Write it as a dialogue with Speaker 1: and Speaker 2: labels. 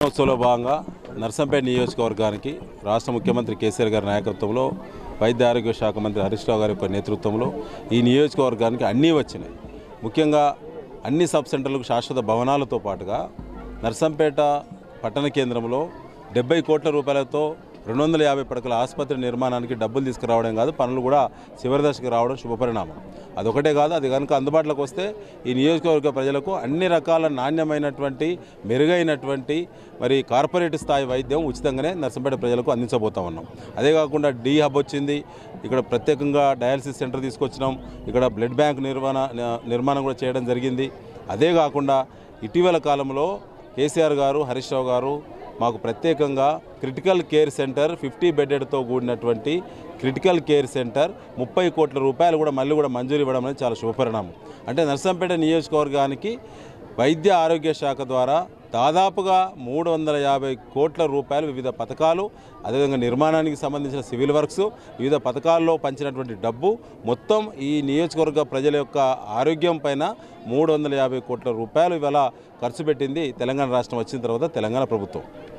Speaker 1: ఉత్సవంలో భాగంగా నర్సంపేట నియోజకవర్గానికి రాష్ట్ర ముఖ్యమంత్రి కేసీఆర్ గారి నాయకత్వంలో వైద్య ఆరోగ్య శాఖ మంత్రి హరీష్ రావు గారి యొక్క నేతృత్వంలో ఈ నియోజకవర్గానికి అన్నీ వచ్చినాయి ముఖ్యంగా అన్ని సబ్ సెంటర్లకు శాశ్వత భవనాలతో పాటుగా నర్సంపేట పట్టణ కేంద్రంలో డెబ్బై కోట్ల రూపాయలతో రెండు వందల యాభై పడకల ఆసుపత్రి నిర్మాణానికి డబ్బులు తీసుకురావడం కాదు పనులు కూడా చివరి దశకు రావడం శుభపరిణామం అదొకటే కాదు అది కనుక అందుబాటులోకి వస్తే ఈ నియోజకవర్గ ప్రజలకు అన్ని రకాల నాణ్యమైనటువంటి మెరుగైనటువంటి మరి కార్పొరేట్ స్థాయి వైద్యం ఉచితంగానే నర్సంపేట ప్రజలకు అందించబోతా ఉన్నాం అదే కాకుండా డి హబ్ వచ్చింది ఇక్కడ ప్రత్యేకంగా డయాలసిస్ సెంటర్ తీసుకొచ్చినాం ఇక్కడ బ్లడ్ బ్యాంక్ నిర్మాణ నిర్మాణం కూడా చేయడం జరిగింది అదే కాకుండా ఇటీవల కాలంలో కేసీఆర్ గారు హరీష్ రావు గారు మాకు ప్రత్యేకంగా క్రిటికల్ కేర్ సెంటర్ ఫిఫ్టీ బెడెడ్తో కూడినటువంటి క్రిటికల్ కేర్ సెంటర్ ముప్పై కోట్ల రూపాయలు కూడా మళ్ళీ కూడా మంజూరు ఇవ్వడం అనేది చాలా శుభపరిణామం అంటే నర్సంపేట నియోజకవర్గానికి వైద్య ఆరోగ్య శాఖ ద్వారా దాదాపుగా మూడు వందల యాభై కోట్ల రూపాయలు వివిధ పథకాలు అదేవిధంగా నిర్మాణానికి సంబంధించిన సివిల్ వర్క్స్ వివిధ పథకాల్లో పంచినటువంటి డబ్బు మొత్తం ఈ నియోజకవర్గ ప్రజల యొక్క ఆరోగ్యం పైన మూడు వందల యాభై కోట్ల రూపాయలు ఇవాళ ఖర్చు పెట్టింది తెలంగాణ రాష్ట్రం వచ్చిన తర్వాత తెలంగాణ ప్రభుత్వం